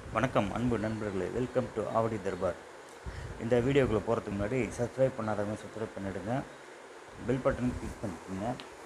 வணக்கம் அன்பு நண்பர்களே வெல்கம் டு ஆவடி தர்பார் இந்த வீடியோக்குள்ளே போகிறதுக்கு முன்னாடி சப்ஸ்கிரைப் பண்ணாதவங்க சப்ஸ்கிரைப் பண்ணிவிடுங்க பெல் பட்டன் கிளிக் பண்ணிக்கோங்க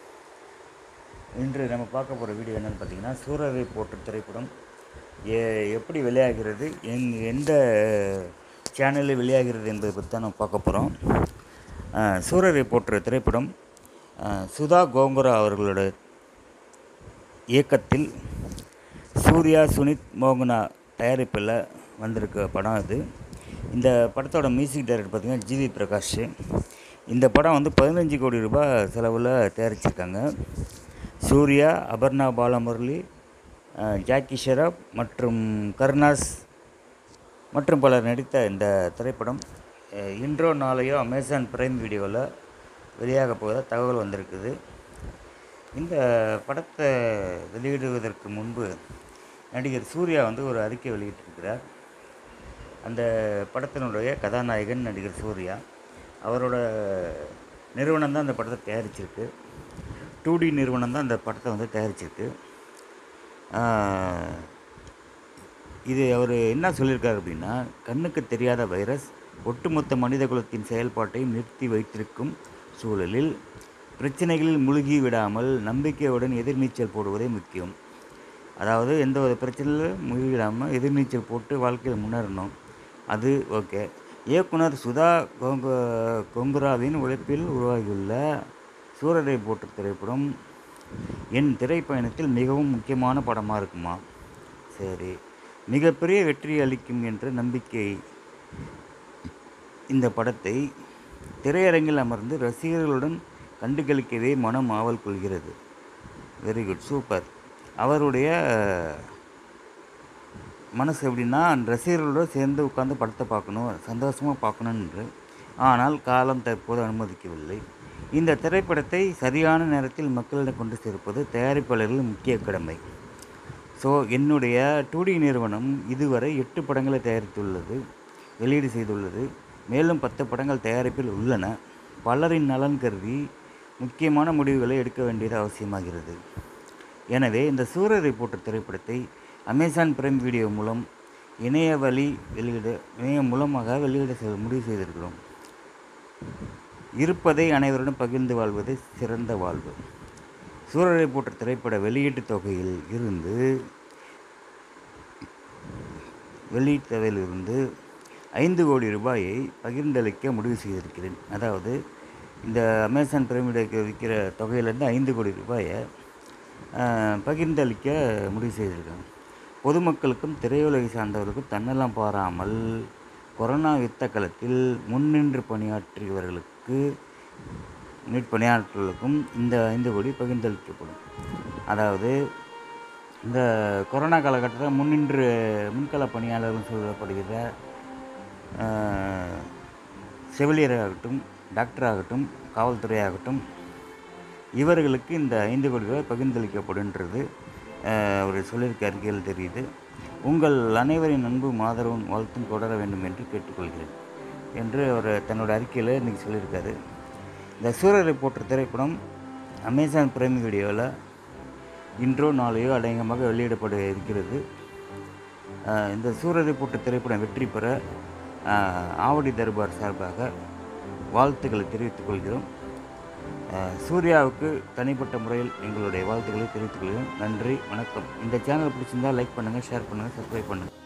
இன்று நம்ம பார்க்க போகிற வீடியோ என்னென்னு பார்த்தீங்கன்னா சூரரை போற்று திரைப்படம் எ எப்படி வெளியாகிறது எங் எந்த சேனலில் வெளியாகிறது என்பதை பற்றி தான் நம்ம பார்க்க போகிறோம் சூரரை போற்று திரைப்படம் அஹ், சுதா கோங்குரா அவர்களோட இயக்கத்தில் சூர்யா சுனித் மோகனா தயாரிப்பில் வந்திருக்க படம் இது இந்த படத்தோட மியூசிக் டைரக்டர் பார்த்திங்கன்னா ஜிவி பிரகாஷ் இந்த படம் வந்து பதினஞ்சு கோடி ரூபாய் செலவில் தயாரிச்சிருக்காங்க சூர்யா அபர்ணா பாலமுரளி அஹ், ஜாக்கி ஷெராப் மற்றும் கருணாஸ் மற்றும் பலர் நடித்த இந்த திரைப்படம் அஹ், இன்றோ நாளையோ அமேசான் பிரைம் வீடியோவில் வெளியாக போவதாக தகவல் வந்திருக்குது இந்த படத்தை வெளியிடுவதற்கு முன்பு நடிகர் சூர்யா வந்து ஒரு அறிக்கை வெளியிட்டிருக்கிறார் அந்த படத்தினுடைய கதாநாயகன் நடிகர் சூர்யா அவரோட நிறுவனம் தான் அந்த படத்தை தயாரிச்சிருக்கு டூ டி நிறுவனம் தான் அந்த படத்தை வந்து தயாரிச்சிருக்கு ஆஹ், இது அவர் என்ன சொல்லியிருக்காரு அப்படின்னா கண்ணுக்கு தெரியாத வைரஸ் ஒட்டுமொத்த மனித குலத்தின் செயல்பாட்டையும் நிறுத்தி வைத்திருக்கும் சூழலில் பிரச்சனைகளில் முழுகி விடாமல் நம்பிக்கையுடன் எதிர்நீச்சல் போடுவதே முக்கியம் அதாவது எந்த ஒரு பிரச்சனையிலும் முழுகி விடாமல் எதிர்நீச்சல் போட்டு வாழ்க்கையில் முன்னேறணும் அது ஓகே இயக்குனர் சுதா கோங்க கொங்குராவின் உழைப்பில் உருவாகியுள்ள சூரரை போட்டு திரைப்படம் என் திரைப்பயணத்தில் மிகவும் முக்கியமான படமாக இருக்குமா சரி மிகப்பெரிய வெற்றி அளிக்கும் என்ற நம்பிக்கை இந்த படத்தை திரையரங்கில் அமர்ந்து ரசிகர்களுடன் கண்டுகளிக்கவே மனம் ஆவல் கொள்கிறது வெரி குட் சூப்பர் அவருடைய மனசு எப்படின்னா ரசிகர்களோடு சேர்ந்து உட்காந்து படத்தை பார்க்கணும் சந்தோஷமாக பார்க்கணுன்று ஆனால் காலம் தற்போது அனுமதிக்கவில்லை இந்த திரைப்படத்தை சரியான நேரத்தில் மக்களிடம் கொண்டு சேர்ப்பது தயாரிப்பாளர்களின் முக்கிய கடமை ஸோ என்னுடைய டூடி நிறுவனம் இதுவரை எட்டு படங்களை தயாரித்துள்ளது வெளியீடு செய்துள்ளது மேலும் பத்து படங்கள் தயாரிப்பில் உள்ளன பலரின் நலன் கருதி முக்கியமான முடிவுகளை எடுக்க வேண்டியது அவசியமாகிறது எனவே இந்த சூரரை போட்ட திரைப்படத்தை அமேசான் பிரைம் வீடியோ மூலம் இணைய வழி வெளியிட இணையம் மூலமாக வெளியிட செ- முடிவு செய்திருக்கிறோம் இருப்பதை அனைவருடன் பகிர்ந்து வாழ்வது சிறந்த வாழ்வு சூரரை போட்ட திரைப்பட வெளியீட்டுத் தொகையில் இருந்து வெளியிட்டதிலிருந்து ஐந்து கோடி ரூபாயை பகிர்ந்தளிக்க முடிவு செய்திருக்கிறேன் அதாவது இந்த அமேசான் பிரமிடுக்கு விற்கிற தொகையிலேருந்து ஐந்து கோடி ரூபாயை ஆஹ், பகிர்ந்தளிக்க முடிவு செய்திருக்காங்க பொதுமக்களுக்கும் திரையுலகை சார்ந்தவர்களுக்கும் தன்னலம் பாராமல் கொரோனா யுத்த காலத்தில் முன்னின்று பணியாற்றியவர்களுக்கு மீட் பணியாளர்களுக்கும் இந்த ஐந்து கோடி பகிர்ந்தளிக்கப்படும் அதாவது இந்த கொரோனா காலகட்டத்தில் முன்னின்று முன்கள பணியாளர்கள் சொல்லப்படுகிற ஆஹ், செவிலியராகட்டும் டாக்டராகட்டும் காவல்துறையாகட்டும் இவர்களுக்கு இந்த ஐந்து கோடி ரூபாய் பகிர்ந்தளிக்கப்படுன்றது ஆஹ், அவர் சொல்லியிருக்க அறிக்கையில் தெரியுது உங்கள் அனைவரின் அன்பும் ஆதரவும் வாழ்த்தும் தொடர வேண்டும் என்று கேட்டுக்கொள்கிறேன் என்று அவர் தன்னோட அறிக்கையில் இன்றைக்கி சொல்லியிருக்காரு இந்த சூரரை போற்ற திரைப்படம் அமேசான் பிரைம் வீடியோவில் இன்றோ நாளையோ அநேகமாக வெளியிடப்பட இருக்கிறது ஆஹ் இந்த சூரரை போட்ட திரைப்படம் வெற்றி பெற ஆஹ் ஆவடி தர்பார் சார்பாக வாழ்த்துக்களை தெரிவித்துக் கொள்கிறோம் ஆஹ் சூர்யாவுக்கு தனிப்பட்ட முறையில் எங்களுடைய வாழ்த்துக்களை தெரிவித்துக் கொள்கிறோம் நன்றி வணக்கம் இந்த சேனல் பிடிச்சிருந்தால் லைக் பண்ணுங்கள் ஷேர் பண்ணுங்கள் சப்ஸ்கிரைப் பண்ணுங்கள்